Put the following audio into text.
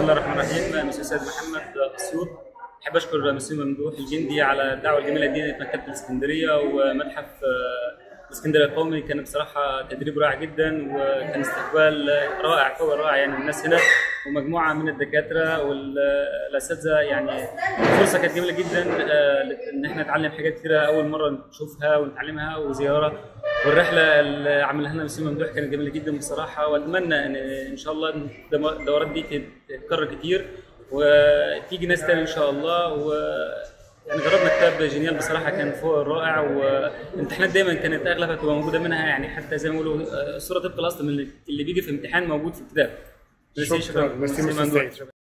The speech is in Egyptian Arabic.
بسم الله الرحمن الرحيم مسيو سيد محمد اسيوط احب اشكر مسيو ممدوح الجندي على الدعوه الجميله دي انك مكتبه الاسكندريه ومتحف آه، الاسكندريه القومي كان بصراحه تدريب رائع جدا وكان استقبال رائع فوق الرائع يعني الناس هنا ومجموعه من الدكاتره والاساتذه يعني الفرصه كانت جميله جدا آه، ان احنا نتعلم حاجات كتيره اول مره نشوفها ونتعلمها وزياره والرحله اللي عملها لنا مسيو ممدوح كانت جميله جدا بصراحه واتمنى ان ان شاء الله إن الدورات دي تتكرر كتير وتيجي ناس تاني ان شاء الله و يعني جربنا كتاب جينيال بصراحه كان فوق الرائع والامتحانات دايما كانت اغلبها بتبقى موجوده منها يعني حتى زي ما بيقولوا الصوره طبق الاصل من اللي بيجي في امتحان موجود في الكتاب شكرا ميرسي مستر سيد